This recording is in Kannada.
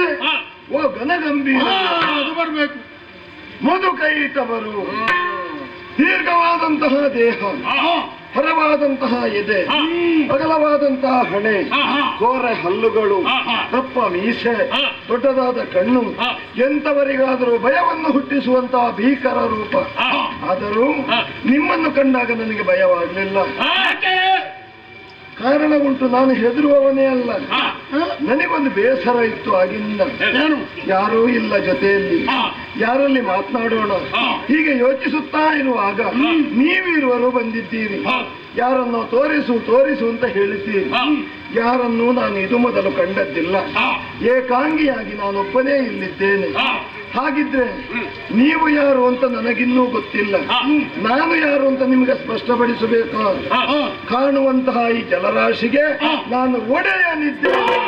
ಹಾ. ಓ ಘನಗಂಭೀರ ಹಾ, ಅದು ಬರ್ಬೇಕು ಮಧು ಕೈಟವರು ದೀರ್ಘವಾದಂತಹ ದೇಹ ಆಹಾ, ಹರವಾದಂತಹ ಎದೆ ಹಾ. ಅಗಲವಾದಂತಹ ಹಣೆ ಆಹಾ. ಕೋರೆ ಹಲ್ಲುಗಳು ಆಹಾ. ದಪ್ಪ ಮೀಸೆ ಹಾ. ದೊಡ್ಡದಾದ ಕಣ್ಣು ಹಾ. ಎಂತವರಿಗಾದರೂ ಭಯವನ್ನು ಹುಟ್ಟಿಸುವಂತಹ ಭೀಕರ ರೂಪ ಆಹಾ. ಆದರೂ ಹಾ. ನಿಮ್ಮನ್ನು ಕಂಡಾಗ ನನಗೆ ಭಯವಾಗಲಿಲ್ಲ ಯಾಕೆ ಕಾರಣ ಉಂಟು ನಾನು ಹೆದರುವವನೇ ಅಲ್ಲ ಹಾ. ನನಗೊಂದು ಬೇಸರ ಇತ್ತು ಆಗಿಂದ ಏನು ಯಾರೂ ಇಲ್ಲ ಜೊತೆಯಲ್ಲಿ ಹಾ. ಯಾರಲ್ಲಿ ಮಾತನಾಡೋಣ ಹಾ. ಹೀಗೆ ಯೋಚಿಸುತ್ತಾ ಇರುವಾಗ ನೀವಿರುವರು ಬಂದಿದ್ದೀರಿ ಹಾ. ಯಾರನ್ನು ತೋರಿಸು ತೋರಿಸು ಅಂತ ಹೇಳಿದ್ದೀರಿ ಹಾ. ಯಾರನ್ನು ನಾನು ಇದು ಮೊದಲು ಕಂಡದ್ದಿಲ್ಲ ಹಾ. ಏಕಾಂಗಿಯಾಗಿ ನಾನೊಬ್ಬನೇ ಇಲ್ಲಿದ್ದೇನೆ ಹಾ. ಹಾಗಿದ್ರೆ ನೀವು ಯಾರು ಅಂತ ನನಗಿನ್ನೂ ಗೊತ್ತಿಲ್ಲ ಹಾ. ನಾನು ಯಾರು ಅಂತ ನಿಮಗೆ ಸ್ಪಷ್ಟಪಡಿಸಬೇಕಾ ಹಾ. ಕಾಣುವಂತಹ ಈ ಜಲರಾಶಿಗೆ ನಾನು ಒಡೆಯನಿದ್ದೇನೆ